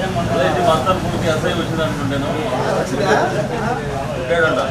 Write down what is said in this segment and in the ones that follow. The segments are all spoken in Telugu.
ఇది మొత్తం పూర్తి ఎస్ఐ వచ్చింది అనుకుంటాను లేడంట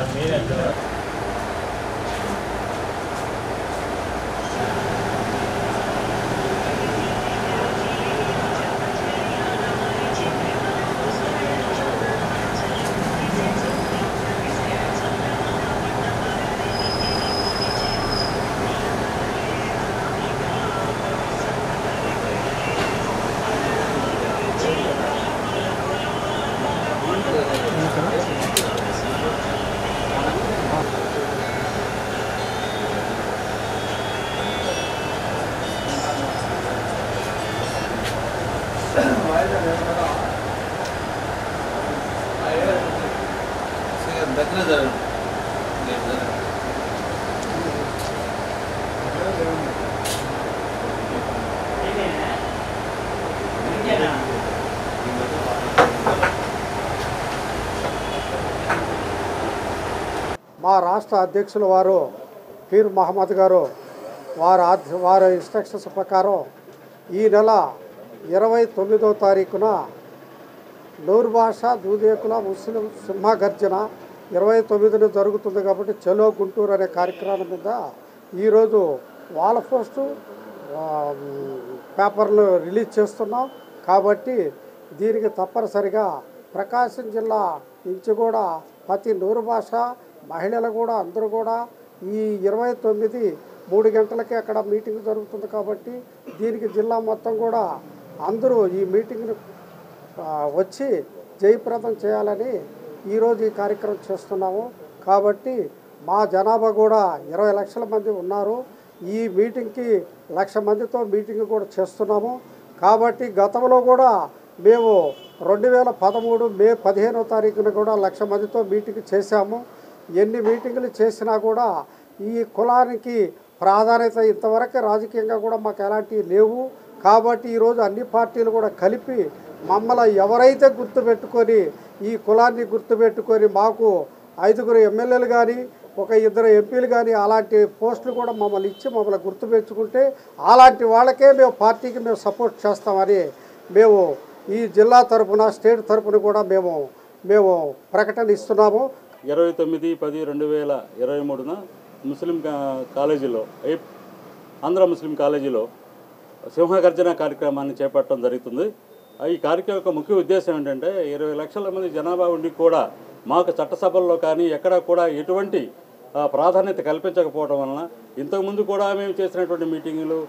దగ్గర జరగదు మా రాష్ట్ర అధ్యక్షుల వారు పీర్ మహమ్మద్ గారు వారి ఆధ్య వారి ఇన్స్ట్రక్షన్స్ ప్రకారం ఈ నెల ఇరవై తొమ్మిదో తారీఖున నూరు భాష దూదేకుల ముస్లిం సింహగర్జన ఇరవై తొమ్మిదిన జరుగుతుంది కాబట్టి చలో గుంటూరు అనే కార్యక్రమం మీద ఈరోజు వాల్ పోస్టు ఆ, పేపర్లు రిలీజ్ చేస్తున్నాం కాబట్టి దీనికి తప్పనిసరిగా ప్రకాశం జిల్లా నుంచి కూడా ప్రతి నూరు భాష మహిళలు కూడా అందరూ కూడా ఈ ఇరవై తొమ్మిది మూడు గంటలకి అక్కడ మీటింగ్ జరుగుతుంది కాబట్టి దీనికి జిల్లా మొత్తం కూడా అందరూ ఈ మీటింగ్ను ఆ, వచ్చి జయప్రదం చేయాలని ఈరోజు ఈ కార్యక్రమం చేస్తున్నాము కాబట్టి మా జనాభా కూడా ఇరవై లక్షల మంది ఉన్నారు ఈ మీటింగ్కి లక్ష మందితో మీటింగ్ కూడా చేస్తున్నాము కాబట్టి గతంలో కూడా మేము రెండు వేల పదమూడు మే పదిహేనో తారీఖున కూడా లక్ష మందితో మీటింగ్ చేశాము ఎన్ని మీటింగులు చేసినా కూడా ఈ కులానికి ప్రాధాన్యత ఇంతవరకు రాజకీయంగా కూడా మాకు ఎలాంటివి లేవు కాబట్టి ఈరోజు అన్ని పార్టీలు కూడా కలిపి మమ్మల్ని ఎవరైతే గుర్తుపెట్టుకొని ఈ కులాన్ని గుర్తుపెట్టుకొని మాకు ఐదుగురు ఎమ్మెల్యేలు కానీ ఒక ఇద్దరు ఎంపీలు కానీ అలాంటి పోస్టులు కూడా మమ్మల్ని ఇచ్చి మమ్మల్ని గుర్తుపెట్టుకుంటే అలాంటి వాళ్ళకే మేము పార్టీకి మేము సపోర్ట్ చేస్తామని మేము ఈ జిల్లా తరపున స్టేట్ తరపున కూడా మేము మేము ప్రకటన ఇస్తున్నాము ఇరవై తొమ్మిది పది రెండు వేల ఇరవై మూడున ముస్లిం కా- కాలేజీలో ఏ- ఆంధ్ర ముస్లిం కాలేజీలో సింహగర్జన కార్యక్రమాన్ని చేపట్టడం జరుగుతుంది ఆ ఈ కార్యక్రమం యొక్క ముఖ్య ఉద్దేశం ఏంటంటే ఇరవై లక్షల మంది జనాభా ఉండి కూడా మాకు చట్టసభల్లో కానీ ఎక్కడ కూడా ఎటువంటి ఆ, ప్రాధాన్యత కల్పించకపోవడం వలన ఇంతకుముందు కూడా మేము చేసినటువంటి మీటింగులు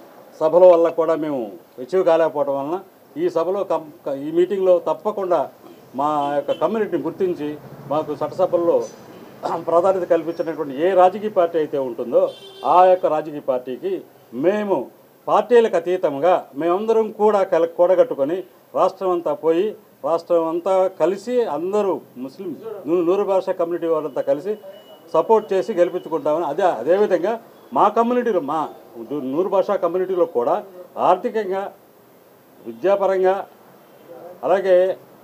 సభల వల్ల కూడా మేము అచీవ్ కాలేకపోవడం వలన ఈ సభలో కం క- ఈ మీటింగ్లో తప్పకుండా మా యొక్క కమ్యూనిటీని గుర్తించి మాకు చట్టసభల్లో ప్రాధాన్యత కల్పించినటువంటి ఏ రాజకీయ పార్టీ అయితే ఉంటుందో ఆ యొక్క రాజకీయ పార్టీకి మేము పార్టీలకు అతీతంగా మేమందరం కూడా కల కూడగట్టుకొని రాష్ట్రం అంతా పోయి రాష్ట్రం అంతా కలిసి అందరూ ముస్లిం నూ- నూరు భాష కమ్యూనిటీ వారంతా కలిసి సపోర్ట్ చేసి గెలిపించుకుంటామని అదే అదేవిధంగా మా కమ్యూనిటీలో మా దు- నూరు భాషా కమ్యూనిటీలో కూడా ఆర్థికంగా విద్యాపరంగా అలాగే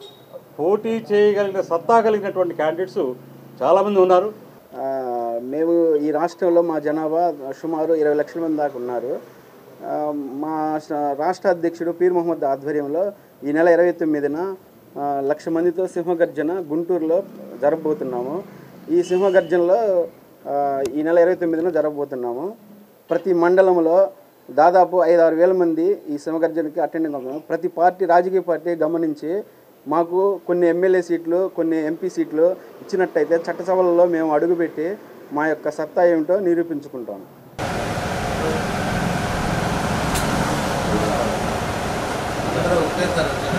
పోటీ చేయగలిగిన సత్తా కలిగినటువంటి క్యాండిడేట్స్ చాలామంది ఉన్నారు ఆ, మేము ఈ రాష్ట్రంలో మా జనాభా సుమారు ఇరవై లక్షల మంది దాకా ఉన్నారు ఆ, మా స- రాష్ట్ర అధ్యక్షుడు పీర్ మొహమ్మద్ ఆధ్వర్యంలో ఈ నెల ఇరవై తొమ్మిదిన ఆ, లక్ష మందితో సింహగర్జన గుంటూరులో జరగబోతున్నాము ఈ సింహగర్జనలో ఆ, ఈ నెల ఇరవై తొమ్మిదిన జరగబోతున్నాము ప్రతి మండలంలో దాదాపు ఐదు ఆరు వేల మంది ఈ సింహగర్జనకి అటెండ్ అవుతున్నాము ప్రతి పార్టీ రాజకీయ పార్టీ గమనించి మాకు కొన్ని ఎమ్మెల్యే సీట్లు కొన్ని ఎంపీ సీట్లు ఇచ్చినట్టయితే చట్టసభలలో మేము అడుగుపెట్టి మా యొక్క సత్తా ఏమిటో నిరూపించుకుంటాం అందరూ ఒకేసారి వచ్చారు